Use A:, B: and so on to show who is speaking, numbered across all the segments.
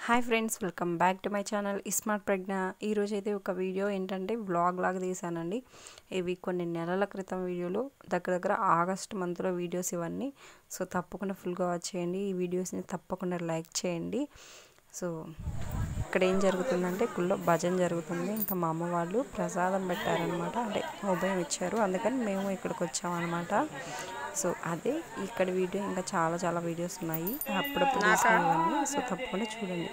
A: Hi friends welcome back to my channel smart Pragna ఈరోజు అయితే ఒక వీడియో ఏంటంటే వ్లాగ్ లాగా తీసానండి ఇవి కొన్ని నెలల క్రితం వీడియోలు దగ్గర దగ్గర ఆగస్ట్ మంత్లో వీడియోస్ ఇవన్నీ సో తప్పకుండా ఫుల్గా వాచ్ చేయండి ఈ వీడియోస్ని తప్పకుండా లైక్ చేయండి సో ఇక్కడ ఏం జరుగుతుందంటే గుళ్ళో భజన జరుగుతుంది ఇంకా మా అమ్మ వాళ్ళు ప్రసాదం పెట్టారనమాట అంటే ఉభయం ఇచ్చారు అందుకని మేము ఇక్కడికి వచ్చామన్నమాట సో అదే ఇక్కడ వీడియో ఇంకా చాలా చాలా వీడియోస్ ఉన్నాయి అప్పుడప్పుడు తీసుకునేవన్నీ సో తప్పకుండా చూడండి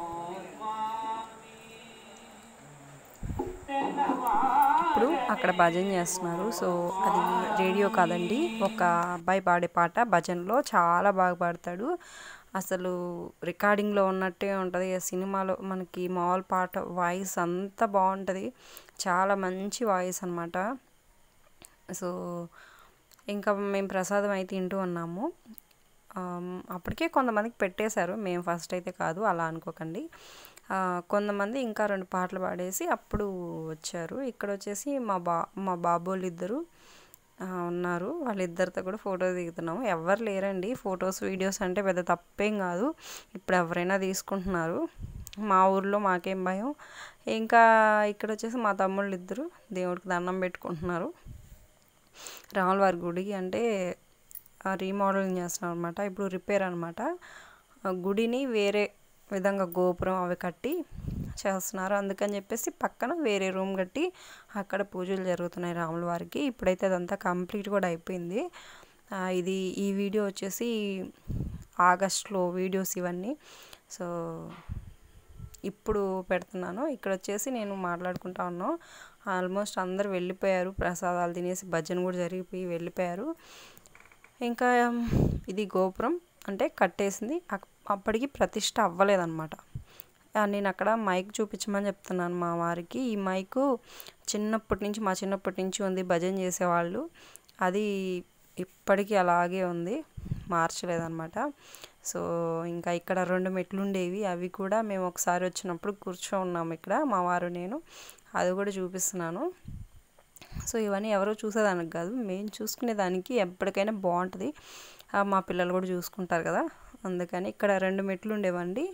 A: ఇప్పుడు అక్కడ భజన చేస్తున్నారు సో అది రేడియో కాదండి ఒక అబ్బాయి పాడే పాట భజనలో చాలా బాగా పాడతాడు అసలు రికార్డింగ్లో ఉన్నట్టే ఉంటుంది ఆ సినిమాలో మనకి మామూలు పాట వాయిస్ అంతా బాగుంటుంది చాలా మంచి వాయిస్ అనమాట సో ఇంకా మేము ప్రసాదం అయితే తింటూ ఉన్నాము అప్పటికే కొంతమందికి పెట్టేశారు మేము ఫస్ట్ అయితే కాదు అలా అనుకోకండి కొంతమంది ఇంకా రెండు పాటలు పాడేసి అప్పుడు వచ్చారు ఇక్కడ వచ్చేసి మా బా మా బాబోళ్ళు ఇద్దరు ఉన్నారు వాళ్ళిద్దరితో కూడా ఫోటో దిగుతున్నాము ఎవరు లేరండి ఫొటోస్ వీడియోస్ అంటే పెద్ద తప్పేం కాదు ఇప్పుడు ఎవరైనా తీసుకుంటున్నారు మా ఊర్లో మాకేం భయం ఇంకా ఇక్కడ వచ్చేసి మా తమ్ముళ్ళు ఇద్దరు దేవుడికి దండం పెట్టుకుంటున్నారు రాములవారి గుడికి అంటే రీమోడలింగ్ చేస్తున్నారు అనమాట ఇప్పుడు రిపేర్ అనమాట గుడిని వేరే విధంగా గోపురం అవి కట్టి చేస్తున్నారు అందుకని చెప్పేసి పక్కన వేరే రూమ్ కట్టి అక్కడ పూజలు జరుగుతున్నాయి రాముల వారికి ఇప్పుడైతే అదంతా కంప్లీట్ కూడా అయిపోయింది ఇది ఈ వీడియో వచ్చేసి ఆగస్ట్లో వీడియోస్ ఇవన్నీ సో ఇప్పుడు పెడుతున్నాను ఇక్కడ వచ్చేసి నేను మాట్లాడుకుంటా ఉన్నాను ఆల్మోస్ట్ అందరు వెళ్ళిపోయారు ప్రసాదాలు తినేసి భజన కూడా జరిగిపోయి వెళ్ళిపోయారు ఇంకా ఇది గోపురం అంటే కట్టేసింది అప్పటికి ప్రతిష్ట అవ్వలేదన్నమాట నేను అక్కడ మైక్ చూపించమని చెప్తున్నాను మా వారికి ఈ మైకు చిన్నప్పటి నుంచి మా చిన్నప్పటి నుంచి ఉంది భజన చేసేవాళ్ళు అది ఇప్పటికీ అలాగే ఉంది మార్చలేదన్నమాట సో ఇంకా ఇక్కడ రెండు మెట్లు ఉండేవి అవి కూడా మేము ఒకసారి వచ్చినప్పుడు కూర్చో ఉన్నాము ఇక్కడ మా వారు నేను అది కూడా చూపిస్తున్నాను సో ఇవన్నీ ఎవరో చూసేదానికి కాదు మేము చూసుకునేదానికి ఎప్పటికైనా బాగుంటుంది మా పిల్లలు కూడా చూసుకుంటారు కదా అందుకని ఇక్కడ రెండు మెట్లు ఉండేవండి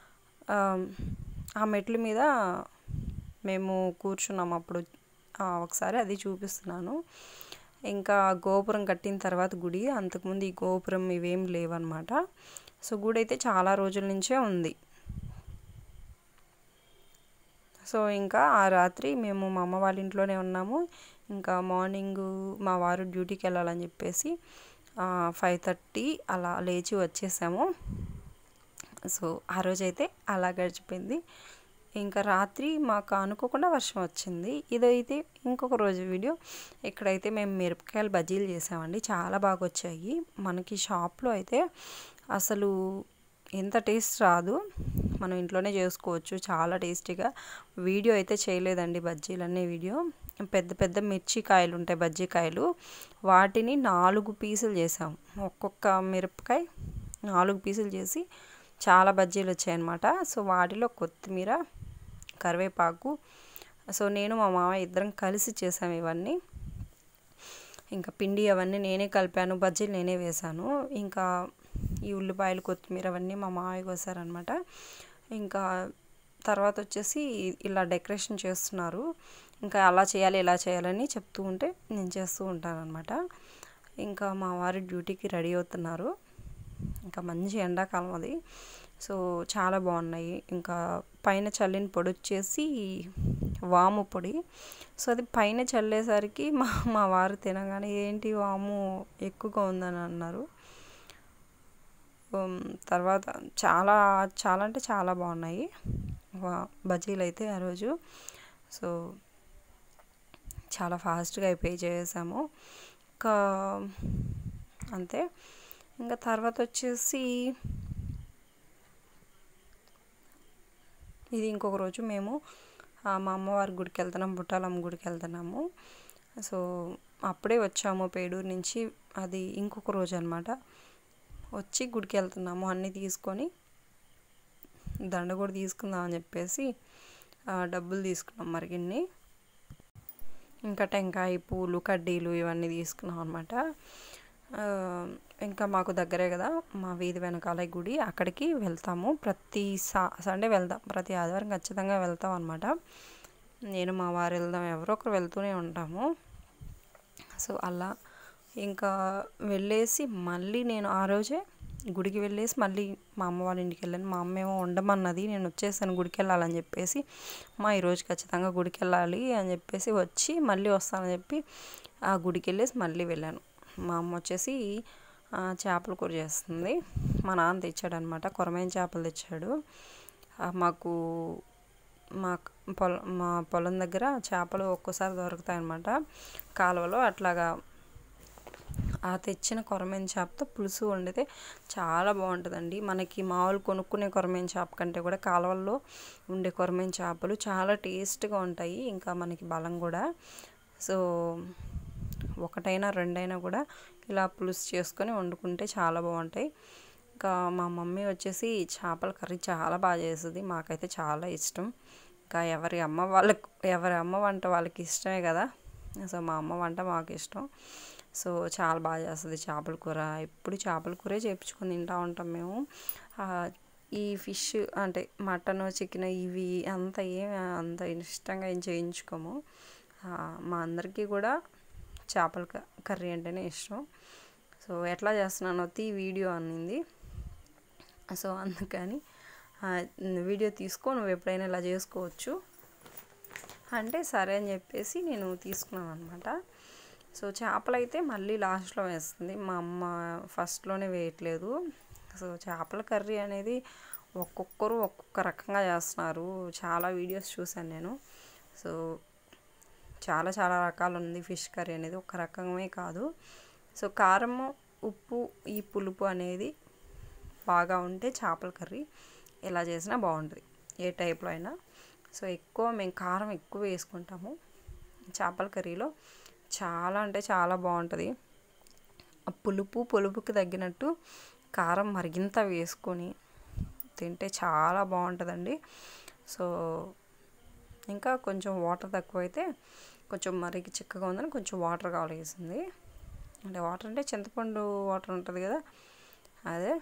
A: ఆ మెట్ల మీద మేము కూర్చున్నాము అప్పుడు ఒకసారి అది చూపిస్తున్నాను ఇంకా గోపురం కట్టిన తర్వాత గుడి అంతకుముందు ఈ గోపురం ఇవేం లేవన్నమాట సో గుడి అయితే చాలా రోజుల నుంచే ఉంది సో ఇంకా ఆ రాత్రి మేము మా అమ్మ వాళ్ళ ఇంట్లోనే ఉన్నాము ఇంకా మార్నింగ్ మా వారు డ్యూటీకి వెళ్ళాలని చెప్పేసి ఫైవ్ థర్టీ అలా లేచి వచ్చేసాము సో ఆ రోజైతే అలా గడిచిపోయింది ఇంకా రాత్రి మాకు అనుకోకుండా వర్షం వచ్చింది ఇదైతే ఇంకొక రోజు వీడియో ఇక్కడైతే మేము మిరపకాయలు బజ్జీలు చేసామండి చాలా బాగా వచ్చాయి మనకి షాప్లో అయితే అసలు ఎంత టేస్ట్ రాదు మనం ఇంట్లోనే చేసుకోవచ్చు చాలా టేస్టీగా వీడియో అయితే చేయలేదండి బజ్జీలు అనే వీడియో పెద్ద పెద్ద మిర్చి కాయలు ఉంటాయి బజ్జీ కాయలు వాటిని నాలుగు పీసులు చేసాం ఒక్కొక్క మిరపకాయ నాలుగు పీసులు చేసి చాలా బజ్జీలు వచ్చాయన్నమాట సో వాటిలో కొత్తిమీర కరివేపాకు సో నేను మా మామ ఇద్దరం కలిసి చేసాము ఇవన్నీ ఇంకా పిండి అవన్నీ నేనే కలిపాను బజ్జీలు నేనే వేశాను ఇంకా ఈ ఉల్లిపాయలు కొత్తిమీర అవన్నీ మా మామయ్య కోసారనమాట ఇంకా తర్వాత వచ్చేసి ఇలా డెకరేషన్ చేస్తున్నారు ఇంకా అలా చేయాలి ఇలా చేయాలని చెప్తూ ఉంటే నేను చేస్తూ ఉంటాను అనమాట ఇంకా మా వారి డ్యూటీకి రెడీ అవుతున్నారు ఇంకా మంచి ఎండాకాలం అది సో చాలా బాగున్నాయి ఇంకా పైన చల్లిన పొడి వచ్చేసి వాము పొడి సో అది పైన చల్లేసరికి మా మా వారు తినగానే ఏంటి వాము ఎక్కువగా ఉందని అన్నారు తర్వాత చాలా చాలా అంటే చాలా బాగున్నాయి బజ్జీలు అయితే ఆ రోజు సో చాలా ఫాస్ట్గా అయిపోయి చేసాము ఇంకా అంతే ఇంకా తర్వాత వచ్చేసి ఇది ఇంకొక రోజు మేము మా అమ్మవారి గుడికి వెళ్తున్నాం బుట్టాలమ్మ గుడికి వెళ్తున్నాము సో అప్పుడే వచ్చాము పేడూరు నుంచి అది ఇంకొక రోజు అనమాట వచ్చి గుడికి వెళ్తున్నాము అన్నీ తీసుకొని దండ కూడా తీసుకుందాం అని చెప్పేసి డబ్బులు తీసుకున్నాం మరిగిన్ని ఇంకా టెంకాయ పూలు కడ్డీలు ఇవన్నీ తీసుకున్నాం అనమాట ఆ, ఇంకా మాకు దగ్గరే కదా మా వీధి వెనకాల గుడి అక్కడికి వెళ్తాము ప్రతి సా సండే వెళ్తాం ప్రతి ఆదివారం ఖచ్చితంగా వెళ్తాం అనమాట నేను మా వారు వెళ్దాం ఎవరో ఒకరు వెళ్తూనే ఉంటాము సో అలా ఇంకా వెళ్ళేసి మళ్ళీ నేను ఆ రోజే గుడికి వెళ్ళేసి మళ్ళీ మా అమ్మ వాళ్ళ ఇంటికి వెళ్ళాను మా అమ్మ ఏమో ఉండమన్నది నేను వచ్చేసాను గుడికి వెళ్ళాలని చెప్పేసి మా ఈరోజు ఖచ్చితంగా గుడికి వెళ్ళాలి అని చెప్పేసి వచ్చి మళ్ళీ వస్తానని చెప్పి ఆ గుడికి వెళ్ళేసి మళ్ళీ వెళ్ళాను మా అమ్మ వచ్చేసి ఆ, చేపల కూర చేస్తుంది మా నాన్న తెచ్చాడు అనమాట కొరమైన చేపలు తెచ్చాడు ఆ, మాకు మా పొల మా పొలం దగ్గర చేపలు ఒక్కోసారి దొరుకుతాయి అన్నమాట కాలువలో అట్లాగా ఆ తెచ్చిన కొరమేన చేపతో పులుసు వండితే చాలా బాగుంటుందండి మనకి మామూలు కొనుక్కునే కొరమేన చేప కంటే కూడా కాలువల్లో ఉండే కొరమేన చేపలు చాలా టేస్ట్గా ఉంటాయి ఇంకా మనకి బలం కూడా సో ఒకటైనా రెండైనా కూడా ఇలా పులుసు చేసుకొని వండుకుంటే చాలా బాగుంటాయి ఇంకా మా మమ్మీ వచ్చేసి చేపల కర్రీ చాలా బాగా చేస్తుంది మాకైతే చాలా ఇష్టం ఇంకా ఎవరి అమ్మ వాళ్ళకు ఎవరి అమ్మ వంట వాళ్ళకి ఇష్టమే కదా సో మా అమ్మ వంట మాకు ఇష్టం సో చాలా బాగా చేస్తుంది చేపల కూర ఎప్పుడు చేపల కూరే చేయించుకొని తింటూ ఉంటాం మేము ఆ, ఈ ఫిష్ అంటే మటన్ చికెన్ ఇవి అంత ఏం అంత ఇష్టంగా ఏం చేయించుకోము ఆ, మా అందరికీ కూడా చేపల క- కర్రీ అంటేనే ఇష్టం సో ఎట్లా చేస్తున్నానో తీ వీడియో అనింది సో అందుకని ఆ, వీడియో తీసుకో నువ్వు ఎప్పుడైనా ఇలా చేసుకోవచ్చు అంటే సరే అని చెప్పేసి నేను తీసుకున్నాను అనమాట సో చేపలు అయితే మళ్ళీ లాస్ట్లో వేస్తుంది మా అమ్మ ఫస్ట్లోనే వేయట్లేదు సో చేపల కర్రీ అనేది ఒక్కొక్కరు ఒక్కొక్క రకంగా చేస్తున్నారు చాలా వీడియోస్ చూశాను నేను సో చాలా చాలా రకాలు ఉంది ఫిష్ కర్రీ అనేది ఒక రకమే కాదు సో కారము ఉప్పు ఈ పులుపు అనేది బాగా ఉంటే చేపల కర్రీ ఎలా చేసినా బాగుంటుంది ఏ టైప్లో అయినా సో ఎక్కువ మేము కారం ఎక్కువ వేసుకుంటాము చేపల కర్రీలో చాలా అంటే చాలా బాగుంటుంది ఆ పులుపు పులుపుకి తగ్గినట్టు కారం మరిగింత వేసుకొని తింటే చాలా బాగుంటుందండి సో ఇంకా కొంచెం వాటర్ తక్కువైతే కొంచెం మరిగి చిక్కగా ఉందని కొంచెం వాటర్ కావాలి వేసింది అంటే వాటర్ అంటే చింతపండు వాటర్ ఉంటుంది కదా అదే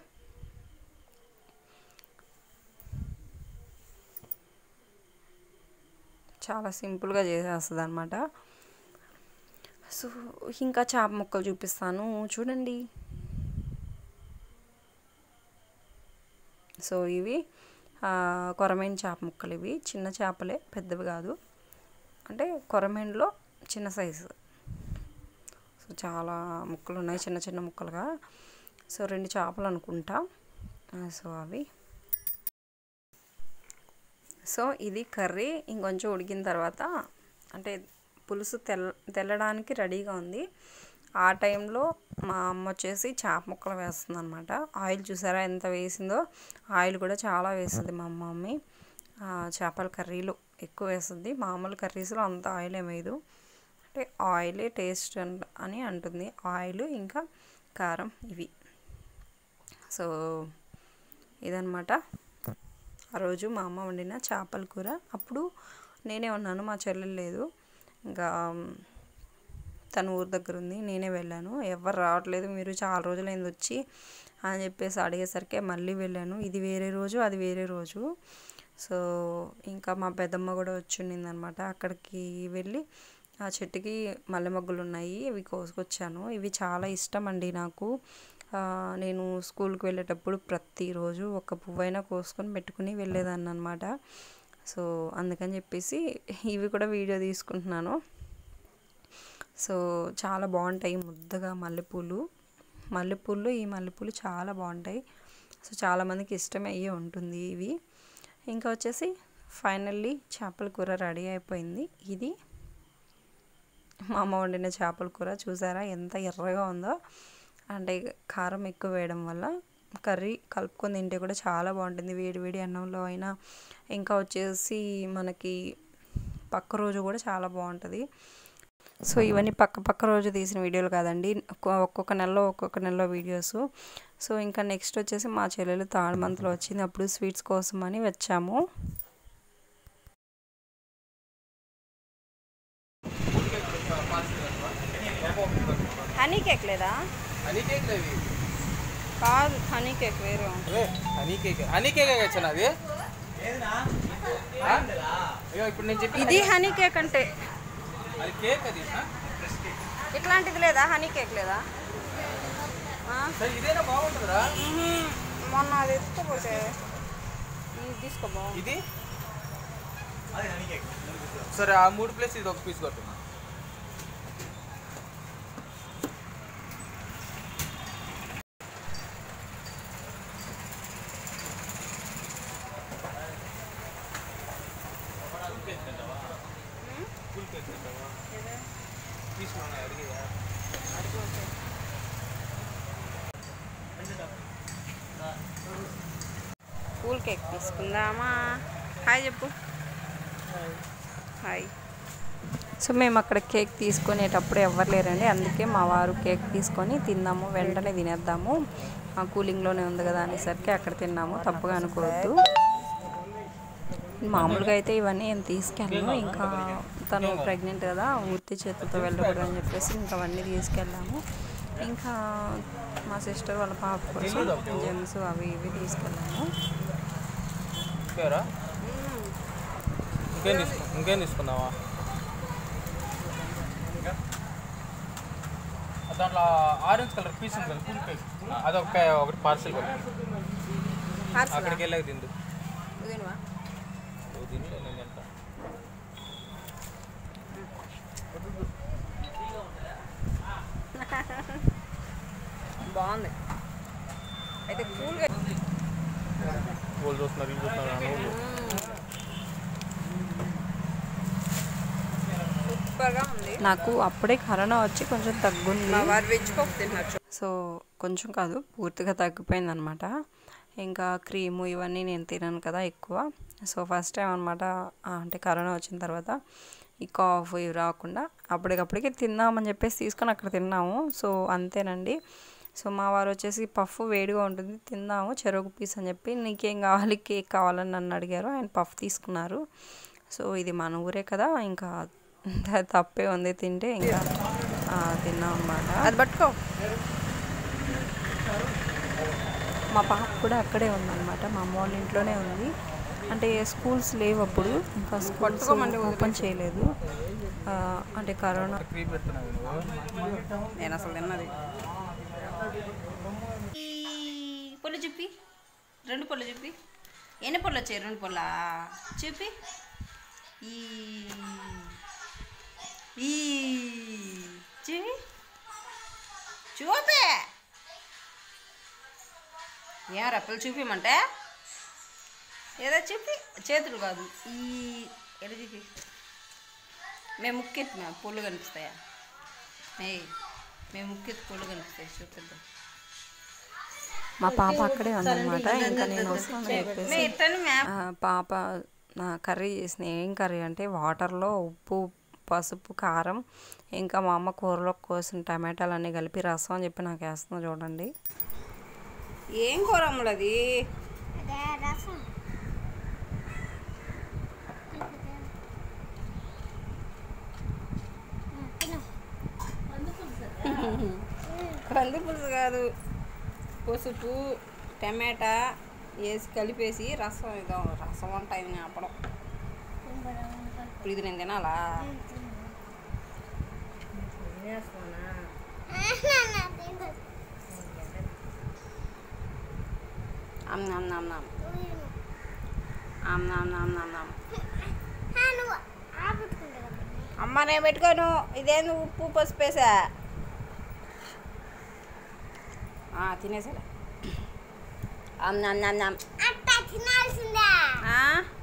A: చాలా సింపుల్గా చేసేస్తుంది అనమాట సో ఇంకా చేప ముక్కలు చూపిస్తాను చూడండి సో ఇవి ఆ, కొరమేను చేప ముక్కలు ఇవి చిన్న చేపలే పెద్దవి కాదు అంటే కొరమేనులో చిన్న సైజు సో చాలా ముక్కలు ఉన్నాయి చిన్న చిన్న ముక్కలుగా సో రెండు చేపలు అనుకుంటా ఆ, సో అవి సో ఇది కర్రీ ఇంకొంచెం ఉడికిన తర్వాత అంటే పులుసు తెల్ల తెల్లడానికి రెడీగా ఉంది ఆ టైంలో మా అమ్మ వచ్చేసి చేప ముక్కలు వేస్తుంది అనమాట ఆయిల్ చూసారా ఎంత వేసిందో ఆయిల్ కూడా చాలా వేస్తుంది మా మమ్మీ ఆ, చేపల కర్రీలో ఎక్కువ వేస్తుంది మామూలు కర్రీస్లో అంత ఆయిల్ ఏం వేయదు అంటే ఆయిలే టేస్ట్ అన్- అని అంటుంది ఆయిల్ ఇంకా కారం ఇవి సో ఇదనమాట ఆ రోజు మా అమ్మ వండిన చేపల కూర అప్పుడు నేనే ఉన్నాను మా చెల్లెలు లేదు ఇంకా తన ఊరు దగ్గర ఉంది నేనే వెళ్ళాను ఎవరు రావట్లేదు మీరు చాలా రోజులైంది వచ్చి అని చెప్పేసి అడిగేసరికి మళ్ళీ వెళ్ళాను ఇది వేరే రోజు అది వేరే రోజు సో ఇంకా మా పెద్దమ్మ కూడా వచ్చిండింది అనమాట అక్కడికి వెళ్ళి ఆ చెట్టుకి మల్లె మొగ్గలు ఉన్నాయి ఇవి కోసుకొచ్చాను ఇవి చాలా ఇష్టం అండి నాకు ఆ, నేను స్కూల్కి వెళ్ళేటప్పుడు ప్రతిరోజు ఒక పువ్వైనా కోసుకొని పెట్టుకుని వెళ్ళేదాన్ని అనమాట సో అందుకని చెప్పేసి ఇవి కూడా వీడియో తీసుకుంటున్నాను సో చాలా బాగుంటాయి ముద్దగా మల్లెపూలు మల్లెపూలు ఈ మల్లెపూలు చాలా బాగుంటాయి సో చాలామందికి ఇష్టమే అయ్యే ఉంటుంది ఇవి ఇంకా వచ్చేసి ఫైనల్లీ చేపల కూర రెడీ అయిపోయింది ఇది మా అమ్మ వండిన చేపల కూర చూసారా ఎంత ఎర్రగా ఉందో అంటే కారం ఎక్కువ వేయడం వల్ల కర్రీ కలుపుకొని తింటే కూడా చాలా బాగుంటుంది వేడి వేడి అన్నంలో అయినా ఇంకా వచ్చేసి మనకి పక్క రోజు కూడా చాలా బాగుంటుంది సో ఇవన్నీ పక్క పక్క రోజు తీసిన వీడియోలు కాదండి ఒక్కొ- ఒక్కొక్క నెలలో ఒక్కొక్క నెలలో వీడియోస్ సో ఇంకా నెక్స్ట్ వచ్చేసి మా చెల్లెలు థర్డ్ మంత్లో వచ్చింది అప్పుడు స్వీట్స్ కోసం అని వచ్చాము హనీ కేక్ లేదా
B: హనీ కేక్ అవి
A: కాదు హనీ కేక్ వేరే
B: అవే హనీ కేక్ హనీ కేక్ వచ్చాను అది ఆ? అయ్యో ఇప్పుడు నేను చెప్పి
A: ఇది హనీ కేక్ అంటే
B: అది కేక్ అది ఆ?
A: ఇట్లాంటిది లేదా హనీ కేక్ లేదా ఆ?
B: సరే ఇదేనా బాగుంటుందిరా
A: మ్మ్. మొన్న అది ఎత్తుకోపోతే ఇది తీసుకోబా
B: ఇది సరే ఆ మూడు ప్లేస్ ఇది ఒక పీస్ కొట్టున్నా తీసుకున్నా అడిగేదా
A: కూల్ కేక్ తీసుకుందామా హాయ్ చెప్పు హాయ్ సో మేము అక్కడ కేక్ తీసుకునేటప్పుడు ఎవరు లేరండి అందుకే మా వారు కేక్ తీసుకొని తిందాము వెంటనే తినేద్దాము ఆ కూలింగ్లోనే ఉంది కదా అనేసరికి అక్కడ తిన్నాము తప్పుగా అనుకోవద్దు మామూలుగా అయితే ఇవన్నీ నేను తీసుకెళ్ళను ఇంకా తను ప్రెగ్నెంట్ కదా ఊర్తి చేతులతో వెళ్ళకూడదు అని చెప్పేసి ఇంకా అవన్నీ తీసుకెళ్ళాము ఇంకా మా సిస్టర్ వాళ్ళ పాప కోసం జెమ్స్ అవి ఇవి తీసుకెళ్ళాము
B: ఇంకేరా ఇంకేం తీసుకు ఇంకేం తీసుకున్నావా దాంట్లో ఆరెంజ్ కలర్ పీస్ ఉంది కదా కూల్ కేక్ అదొక ప్యా- ఒకటి పార్సల్ అక్కడికి వెళ్ళాక తిందు ఓ తిని నేను తింటా
A: బాగుంది అయితే కూల్గా
B: వాళ్ళు చూస్తున్నారు వీళ్ళు చూస్తున్నారు అన్న వాళ్ళు
A: సూపర్గా ఉంది నాకు అప్పుడే కరోనా వచ్చి కొంచెం తగ్గుంది వారు వెజ్ పప్పు తినచ్చు సో కొంచెం కాదు పూర్తిగా తగ్గిపోయింది అనమాట ఇంకా క్రీము ఇవన్నీ నేను తినను కదా ఎక్కువ సో ఫస్ట్ టైం అనమాట అంటే కరోనా వచ్చిన తర్వాత ఈ కాఫ్ ఇవి రాకుండా అప్పటికప్పటికి తిందామని చెప్పేసి తీసుకొని అక్కడ తిన్నాము సో అంతేనండి సో మా వారు వచ్చేసి పఫ్ వేడిగా ఉంటుంది తిందాము చెరుకు పీస్ అని చెప్పి నీకేం కావాలి కేక్ కావాలని నన్ను అడిగారు ఆయన పఫ్ తీసుకున్నారు సో ఇది మన ఊరే కదా ఇంకా తప్పే ఉంది తింటే ఇంకా ఆ, తిన్నాం అనమాట అది పట్టుకో మా పాప కూడా అక్కడే ఉందన్నమాట మా అమ్మ వాళ్ళ ఇంట్లోనే ఉంది అంటే స్కూల్స్ లేవు అప్పుడు ఇంకా స్కూల్స్ ఓపెన్ చేయలేదు ఆ, అంటే కరోనా
B: క్రీమ్ పెడుతున్నావు నువ్వు
A: నేను అసలు తిన్నది పొల్లు చూపి రెండు పొల్లు చూపి ఎన్ని పొల్లు వచ్చాయి రెండు పొల్ల చూపి ఈ ఈ చూపి చూపే ఏం రెప్పలు చూపిమంటే ఏదో చూపి చేతులు కాదు ఈ ఎడ చూపి మేము ముక్కెత్తి మేము పొల్లు కనిపిస్తాయా మే మేము ముక్కెత్తి పొల్లు కనిపిస్తాయి చూపిద్దాం మా పాప అక్కడే ఉందన్నమాట ఇంకా నేను వస్తాను చెప్పేసి ఆ, పాప నా కర్రీ చేసిన ఏం కర్రీ అంటే వాటర్లో ఉప్పు పసుపు కారం ఇంకా మా అమ్మ కూరలో కోసిన టమాటాలు అన్నీ కలిపి రసం అని చెప్పి నాకు వేస్తున్నా చూడండి ఏం కూర అమ్ములది
C: అదే రసం
A: కంది పులుసు కాదు పసుపు టమాటా వేసి కలిపేసి రసం ఇదో రసం వంట ఇది ఆపడం ఇప్పుడు ఇది నేను తినాలా అమ్ నమ్ నమ్ నమ్ అమ్ నమ్ నమ్ నమ్ నమ్
C: నువ్వు ఆపుకుంటా
A: అమ్మ నేను పెట్టుకోను ఇదేంది ఉప్పు పసుపు వేసా ఆ, తినేసాలే అమ్ నమ్ నమ్ నమ్
C: అట్ట తినాల్సిందే
A: ఆ?